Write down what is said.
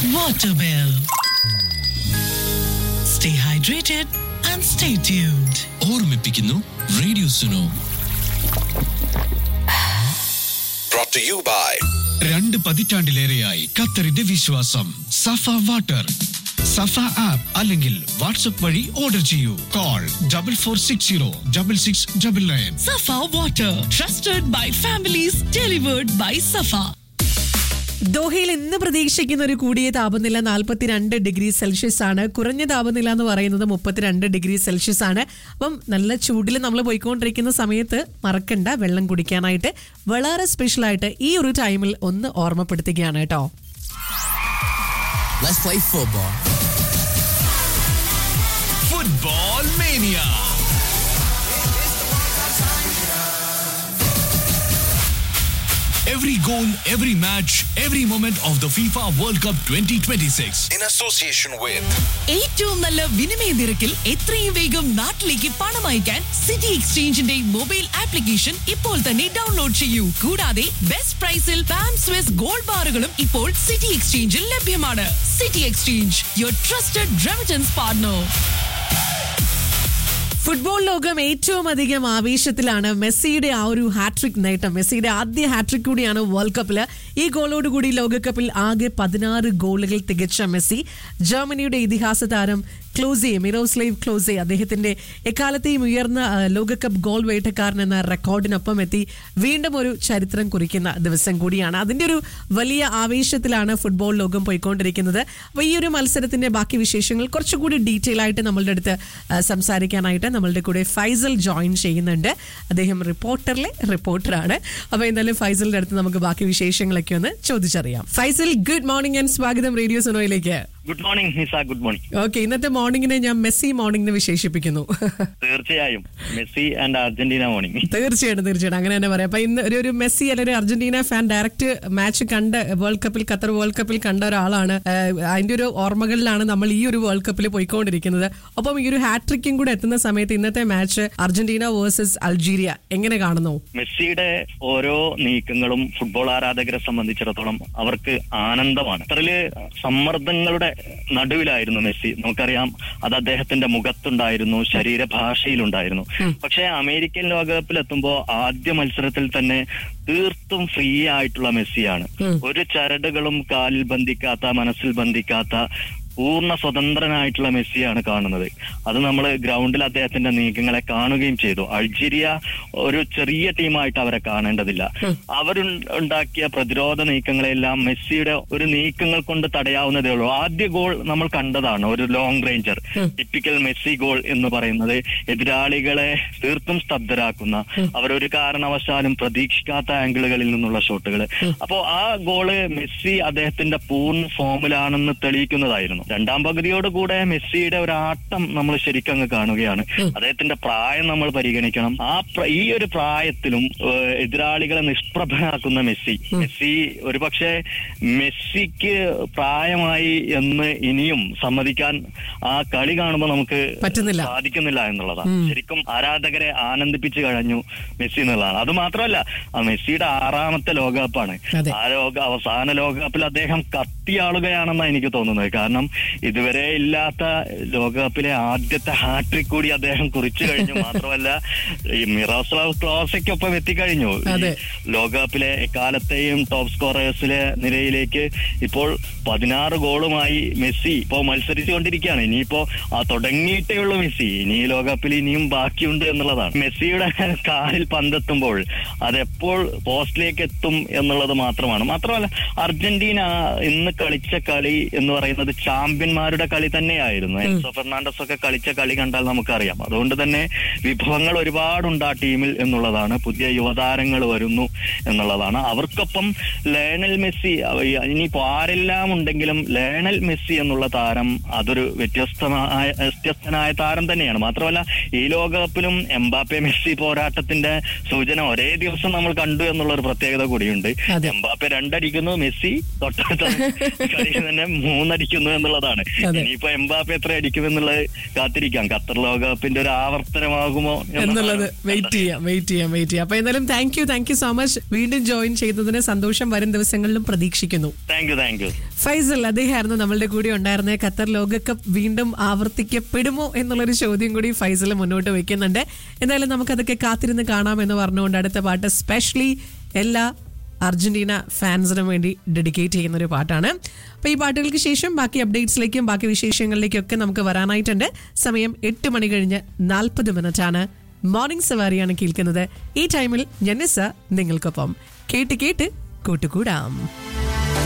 water bill. Stay hydrated and stay tuned. ഓർമ്മിപ്പിക്കുന്നു radio Suno brought to you by രണ്ട് പതിറ്റാണ്ടിലേറെയായി ഖത്തറിന്റെ വിശ്വാസം സഫ വാട്ടർ സഫ ആപ്പ് അല്ലെങ്കിൽ വാട്സ്ആപ്പ് വഴി ഓർഡർ ചെയ്യൂ call double four six zero double six double nine Safa water, trusted by families, delivered by Safa. ദോഹയിൽ ഇന്ന് പ്രതീക്ഷിക്കുന്ന ഒരു കൂടിയ താപനില നാൽപ്പത്തിരണ്ട് ഡിഗ്രി സെൽഷ്യസ് ആണ് കുറഞ്ഞ താപനില എന്ന് പറയുന്നത് മുപ്പത്തിരണ്ട് ഡിഗ്രി സെൽഷ്യസ് ആണ് അപ്പം നല്ല ചൂടിൽ നമ്മൾ പോയിക്കൊണ്ടിരിക്കുന്ന സമയത്ത് മറക്കണ്ട വെള്ളം കുടിക്കാനായിട്ട് വളരെ സ്പെഷ്യൽ ആയിട്ട് ഈ ഒരു ടൈമിൽ ഒന്ന് ഓർമ്മപ്പെടുത്തുകയാണ് കേട്ടോ Let's play football. Football mania Every goal, every match, every moment of the FIFA World Cup 2026. in association with ഏറ്റവും നല്ല വിനിമയ നിരക്കിൽ എത്രയും വേഗം നാട്ടിലേക്ക് പണം അയക്കാൻ സിറ്റി എക്സ്ചേഞ്ചിന്റെ മൊബൈൽ ആപ്ലിക്കേഷൻ ഇപ്പോൾ തന്നെ ഡൗൺലോഡ് ചെയ്യൂ കൂടാതെ ബെസ്റ്റ് പ്രൈസിൽ പാം സ്വിസ് ഗോൾഡ് ബാറുകളും ഇപ്പോൾ സിറ്റി എക്സ്ചേഞ്ചിൽ ലഭ്യമാണ് city exchange your trusted remittance partner football ലോകം ഏറ്റവും അധികം ആവേശത്തിലാണ് മെസ്സിയുടെ ആ ഒരു ഹാട്രിക് നേട്ടം മെസ്സിയുടെ ആദ്യ ഹാട്രിക് കൂടിയാണ് വേൾഡ് കപ്പിൽ ഈ ഗോളോടുകൂടി ലോകകപ്പിൽ ആകെ പതിനാറ് ഗോളുകൾ തികച്ച മെസ്സി ജർമ്മനിയുടെ ഇതിഹാസ താരം ക്ലോസെ മിറോസ്ലേവ് ക്ലോസെ അദ്ദേഹത്തിന്റെ എക്കാലത്തെയും ഉയർന്ന ആ, ലോകകപ്പ് ഗോൾ വേട്ടക്കാരൻ എന്ന റെക്കോർഡിനൊപ്പം എത്തി വീണ്ടും ഒരു ചരിത്രം കുറിക്കുന്ന ദിവസം കൂടിയാണ് അതിന്റെ ഒരു വലിയ ആവേശത്തിലാണ് ഫുട്ബോൾ ലോകം പോയിക്കൊണ്ടിരിക്കുന്നത് അപ്പോൾ ഈ ഒരു മത്സരത്തിന്റെ ബാക്കി വിശേഷങ്ങൾ കുറച്ചുകൂടി ഡീറ്റെയിൽ ആയിട്ട് നമ്മളുടെ അടുത്ത് ആ, സംസാരിക്കാനായിട്ട് നമ്മളുടെ കൂടെ ഫൈസൽ ജോയിൻ ചെയ്യുന്നുണ്ട് അദ്ദേഹം റിപ്പോർട്ടറിലെ റിപ്പോർട്ടറാണ് അപ്പോൾ എന്തായാലും ഫൈസലിന്റെ അടുത്ത് നമുക്ക് ബാക്കി വിശേഷങ്ങളൊക്കെ ഒന്ന് ചോദിച്ചറിയാം ഫൈസൽ ഗുഡ് മോർണിംഗ് ആൻഡ് സ്വാഗതം റേഡിയോ സുനോയിലേക്ക് good morning Nisa good morning okay ഇന്നത്തെ മോർണിംഗിനെ ഞാൻ മെസ്സി മോർണിംഗ് എന്ന് വിശേഷിപ്പിക്കുന്നു തീർച്ചയായും മെസ്സി ആൻഡ് അർജന്റീന മോർണിംഗ് തീർച്ചയായിട്ടും തീർച്ചയായിട്ടും അങ്ങനെ തന്നെ പറയാം അപ്പൊ ഇന്ന് ഒരു ഒരു മെസ്സി അല്ലെങ്കിൽ ഒരു അർജന്റീന ഫാൻ ഡയറക്റ്റ് മാച്ച് കണ്ട് വേൾഡ് കപ്പിൽ ഖത്തർ വേൾഡ് കപ്പിൽ കണ്ട ഒരാളാണ് ഏഹ് അതിന്റെ ഒരു ഓർമ്മകളിലാണ് നമ്മൾ ഈ ഒരു വേൾഡ് കപ്പിൽ പോയിക്കൊണ്ടിരിക്കുന്നത് ഒപ്പം ഈ ഒരു ഹാട്രിക്കും കൂടെ എത്തുന്ന സമയത്ത് ഇന്നത്തെ മാച്ച് അർജന്റീന വേഴ്സസ് അൾജീരിയ എങ്ങനെ കാണുന്നു മെസ്സിയുടെ ഓരോ നീക്കങ്ങളും ഫുട്ബോൾ ആരാധകരെ സംബന്ധിച്ചിടത്തോളം അവർക്ക് ആനന്ദമാണ് അത്രയില് സമ്മർദ്ദങ്ങളുടെ നടുവിലായിരുന്നു മെസ്സി നമുക്കറിയാം അത് അദ്ദേഹത്തിന്റെ മുഖത്തുണ്ടായിരുന്നു ശരീരഭാഷയിലുണ്ടായിരുന്നു പക്ഷേ അമേരിക്കൻ ലോകകപ്പിൽ എത്തുമ്പോൾ ആദ്യ മത്സരത്തിൽ തന്നെ തീർത്തും ഫ്രീ ആയിട്ടുള്ള മെസ്സിയാണ് ഒരു ചരടുകളും കാലിൽ ബന്ധിക്കാത്ത മനസ്സിൽ ബന്ധിക്കാത്ത പൂർണ്ണ സ്വതന്ത്രനായിട്ടുള്ള മെസ്സിയാണ് കാണുന്നത് അത് നമ്മൾ ഗ്രൗണ്ടിൽ അദ്ദേഹത്തിന്റെ നീക്കങ്ങളെ കാണുകയും ചെയ്തു അൾജീരിയ ഒരു ചെറിയ ടീമായിട്ട് അവരെ കാണേണ്ടതില്ല അവരുണ്ടാക്കിയ പ്രതിരോധ നീക്കങ്ങളെല്ലാം മെസ്സിയുടെ ഒരു നീക്കങ്ങൾ കൊണ്ട് തടയാവുന്നതേ ഉള്ളൂ ആദ്യ ഗോൾ നമ്മൾ കണ്ടതാണ് ഒരു long ranger typical Messi goal എന്ന് പറയുന്നത് എതിരാളികളെ തീർത്തും സ്തബ്ധരാക്കുന്ന അവരൊരു കാരണവശാലും പ്രതീക്ഷിക്കാത്ത ആംഗിളുകളിൽ നിന്നുള്ള ഷോട്ടുകൾ അപ്പോ ആ ഗോള് മെസ്സി അദ്ദേഹത്തിന്റെ പൂർണ്ണ ഫോമിലാണെന്ന് തെളിയിക്കുന്നതായിരുന്നു രണ്ടാം പകുതിയോട് കൂടെ മെസ്സിയുടെ ഒരു ആട്ടം നമ്മൾ ശരിക്കും അങ്ങ് കാണുകയാണ് അദ്ദേഹത്തിന്റെ പ്രായം നമ്മൾ പരിഗണിക്കണം ആ പ്ര- ഈ ഒരു പ്രായത്തിലും ഏഹ്, എതിരാളികളെ നിഷ്പ്രഭനാക്കുന്ന മെസ്സി മെസ്സി ഒരുപക്ഷെ മെസ്സിക്ക് പ്രായമായി എന്ന് ഇനിയും സമ്മതിക്കാൻ ആ കളി കാണുമ്പോൾ നമുക്ക് പറ്റുന്നില്ല. സാധിക്കുന്നില്ല എന്നുള്ളതാണ് ശരിക്കും ആരാധകരെ ആനന്ദിപ്പിച്ചു കഴിഞ്ഞു മെസ്സി എന്നുള്ളതാണ് അത് മാത്രമല്ല ആ മെസ്സിയുടെ ആറാമത്തെ ലോകകപ്പാണ് അതെ. ആ ലോക അവസാന ലോകകപ്പിൽ അദ്ദേഹം കത്തിയാളുകയാണെന്നാണ് എനിക്ക് തോന്നുന്നത് കാരണം ഇതുവരെ ഇല്ലാത്ത ലോകകപ്പിലെ ആദ്യത്തെ ഹാട്രിക് കൂടി അദ്ദേഹം കുറിച്ചു കഴിഞ്ഞു മാത്രമല്ല ഈ മിറോസ്ലാവ് ക്ലോസയ്ക്കൊപ്പം എത്തിക്കഴിഞ്ഞു ഈ അതെ. ലോകകപ്പിലെ എക്കാലത്തെയും ടോപ്പ് സ്കോറേഴ്സിലെ നിലയിലേക്ക് ഇപ്പോൾ പതിനാറ് ഗോളുമായി മെസ്സി ഇപ്പോൾ മത്സരിച്ചുകൊണ്ടിരിക്കുകയാണ് ഇനിയിപ്പോ ആ തുടങ്ങിയിട്ടേ ഉള്ളൂ മെസ്സി ഇനി ഈ ലോകകപ്പിൽ ഇനിയും ബാക്കിയുണ്ട് എന്നുള്ളതാണ് മെസ്സിയുടെ കാലിൽ പന്തെത്തുമ്പോൾ അതെപ്പോൾ പോസ്റ്റിലേക്ക് എത്തും എന്നുള്ളത് മാത്രമാണ് മാത്രമല്ല അർജന്റീന ഇന്ന് കളിച്ച കളി എന്ന് പറയുന്നത് ചാമ്പ്യന്മാരുടെ കളി തന്നെയായിരുന്നു എൻസോ ഫെർണാണ്ടസ് ഒക്കെ കളിച്ച കളി കണ്ടാൽ നമുക്കറിയാം അതുകൊണ്ട് തന്നെ വിഭവങ്ങൾ ഒരുപാടുണ്ട് ആ ടീമിൽ എന്നുള്ളതാണ് പുതിയ യുവതാരങ്ങൾ വരുന്നു എന്നുള്ളതാണ് അവർക്കൊപ്പം ലേണൽ മെസ്സി അവ- ഇനിയിപ്പോ ആരെല്ലാം ഉണ്ടെങ്കിലും ലേണൽ മെസ്സി എന്നുള്ള താരം അതൊരു വ്യത്യസ്തമായ വ്യത്യസ്തനായ താരം തന്നെയാണ് മാത്രമല്ല ഈ ലോകകപ്പിലും എംബാപ്പെ മെസ്സി പോരാട്ടത്തിന്റെ സൂചന ഒരേ ദിവസം നമ്മൾ കണ്ടു എന്നുള്ള ഒരു പ്രത്യേകത കൂടിയുണ്ട് അതെ. എംബാപ്പെ രണ്ടടിക്കുന്നു മെസ്സി തൊട്ടടുത്ത കളിയിൽ തന്നെ മൂന്നടിക്കുന്നു എന്നുള്ള എന്നുള്ളതാണ് അതെ. ഇനിയിപ്പോ എംബാപ്പെ എത്ര അടിക്കുമെന്നുള്ളത് കാത്തിരിക്കാം ഖത്തർ ലോകകപ്പിന്റെ ഒരു ആവർത്തനമാകുമോ എന്നുള്ളത് എന്നതാണ് വെയിറ്റ് ചെയ്യാം വെയിറ്റ് ചെയ്യാം വെയിറ്റ് ചെയ്യാം അപ്പൊ എന്തായാലും thank you thank you so much വീണ്ടും ജോയിൻ ചെയ്തതിന് സന്തോഷം വരും ദിവസങ്ങളിലും പ്രതീക്ഷിക്കുന്നു thank you thank you Faisal അദ്ദേഹമായിരുന്നു നമ്മളുടെ കൂടെ ഉണ്ടായിരുന്നത് ഖത്തർ ലോകകപ്പ് വീണ്ടും ആവർത്തിക്കപ്പെടുമോ എന്നുള്ളൊരു ചോദ്യം കൂടി ഫൈസൽ മുന്നോട്ട് വെക്കുന്നുണ്ട് എന്തായാലും നമുക്കതൊക്കെ കാത്തിരുന്ന് കാണാമെന്ന് പറഞ്ഞുകൊണ്ട് അടുത്ത പാട്ട് സ്പെഷ്യലി എല്ലാ അർജന്റീന ഫാൻസിനും വേണ്ടി ഡെഡിക്കേറ്റ് ചെയ്യുന്ന ഒരു പാട്ടാണ് അപ്പൊ ഈ പാട്ടുകൾക്ക് ശേഷം ബാക്കി അപ്ഡേറ്റ്സിലേക്കും ബാക്കി വിശേഷങ്ങളിലേക്കും ഒക്കെ നമുക്ക് വരാനായിട്ടുണ്ട് സമയം എട്ട് മണി കഴിഞ്ഞ് നാൽപ്പത് മിനിറ്റ് ആണ് മോർണിംഗ് സവാരിയാണ് കേൾക്കുന്നത് ഈ ടൈമിൽ ജനസ നിങ്ങൾക്കൊപ്പം കേട്ട് കേട്ട് കൂട്ടുകൂടാം